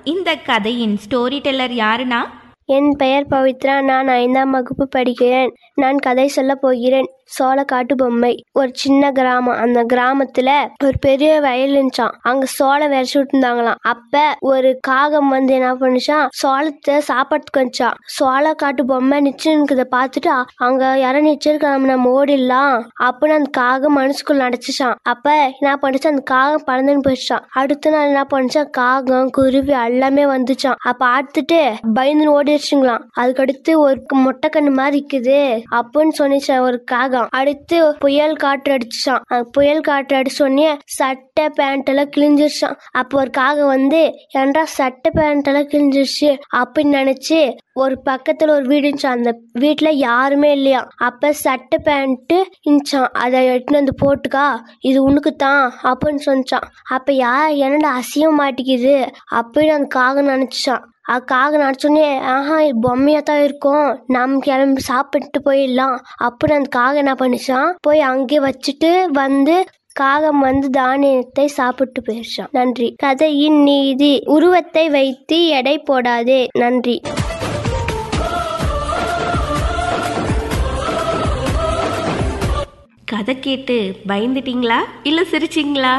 இந்த கதையின் story teller யாருன்னா என் பெயர் பவித்ரா நான் ஐந்தாம் வகுப்பு படிக்கிறேன் நான் கதை சொல்ல போகிறேன் சோள காட்டு பொம்மை ஒரு சின்ன கிராமம் அந்த கிராமத்துல ஒரு பெரிய வயல் இருந்துச்சான் அங்க சோளம் விரைச்சு விட்டுருந்தாங்களாம் அப்ப ஒரு காகம் வந்து என்ன பண்ணுச்சான் சோளத்தை சாப்பாட்டுக்கு வந்துச்சான் சோள காட்டு பொம்மை நிச்சுன்னு பார்த்துட்டு அ- அங்க யாரும் நிச்சிருக்காம நம்ம ஓடிடலாம் அப்படின்னு அந்த காகம் மனசுக்குள்ள அடைச்சிச்சான் அப்ப என்ன பண்ணுச்சு அந்த காகம் பறந்துன்னு போயிடுச்சான் அடுத்த நாள் என்ன பண்ணுச்சான் காகம் குருவி எல்லாமே வந்துச்சான் அப்ப பார்த்துட்டு பயந்து ஓடிடுச்சுங்களாம் அதுக்கடுத்து ஒரு மொட்டை கண்ணு மாதிரி இருக்குது அப்படின்னு சொன்னிச்சான் ஒரு காகம் அடுத்து புயல் காற்று அடிச்சுச்சான் அந்த புயல் காற்று அடிச்சோடனே சட்டை பேண்ட் எல்லாம் கிழிஞ்சிருச்சான் அப்போ ஒரு காகம் வந்து ஏன்டா சட்டை பேண்ட் எல்லாம் கிழிஞ்சிருச்சு அப்படின்னு நினைச்சு ஒரு பக்கத்துல ஒரு வீடு இருந்துச்சான் அந்த வீட்டுல யாருமே இல்லையா அப்ப சட்டை பேண்ட் இருந்துச்சான் அதை எடுத்துன்னு வந்து போட்டுக்கா இது உனக்கு தான் அப்படின்னு சொன்னான் அப்ப யா என்னடா அசியம் மாட்டிக்குது அப்படின்னு அந்த காகம் நினைச்சான் அதுக்காக நான் சொன்னேன் ஆஹா இது பொம்மையா தான் இருக்கும் நம்ம கிளம்பி சாப்பிட்டு போயிடலாம் அப்படின்னு அந்த காகம் என்ன பண்ணிச்சான் போய் அங்கே வச்சுட்டு வந்து காகம் வந்து தானியத்தை சாப்பிட்டு போயிடுச்சான் நன்றி கதையின் நீதி உருவத்தை வைத்து எடை போடாதே நன்றி கதை கேட்டு பயந்துட்டீங்களா இல்ல சிரிச்சிங்களா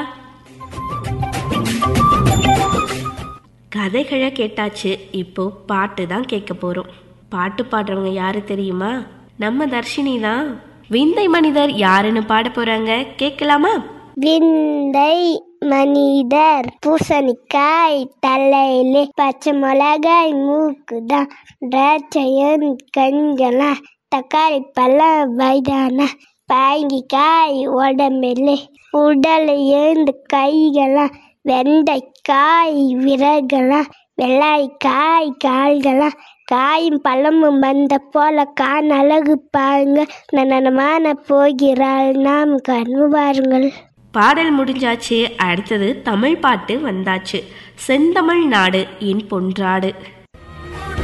கதைகளை கேட்டாச்சு இப்போ பாட்டு தான் கேட்க போறோம் பாட்டு பாடுறவங்க யாரு தெரியுமா நம்ம தர்ஷினி தான் விந்தை மனிதர் யாருன்னு பாட போறாங்க கேட்கலாமா விந்தை மனிதர் பூசணிக்காய் தலையிலே பச்சை மிளகாய் மூக்குதான் திராட்சையன் கண்களாம் தக்காளி பழம் வயதான பாங்கிக்காய் உடம்பிலே உடல் எழுந்து கைகளாம் வெண்டைக்காய் விறகலாம் வெள்ளாய்க்காய் கால்களாம் காயும் பழமும் வந்த போல கான் அழகு பாருங்க நனனமான போகிறாள் நாம் கண்ணு பாருங்கள் பாடல் முடிஞ்சாச்சு அடுத்தது தமிழ் பாட்டு வந்தாச்சு செந்தமிழ் நாடு என் பொன்றாடு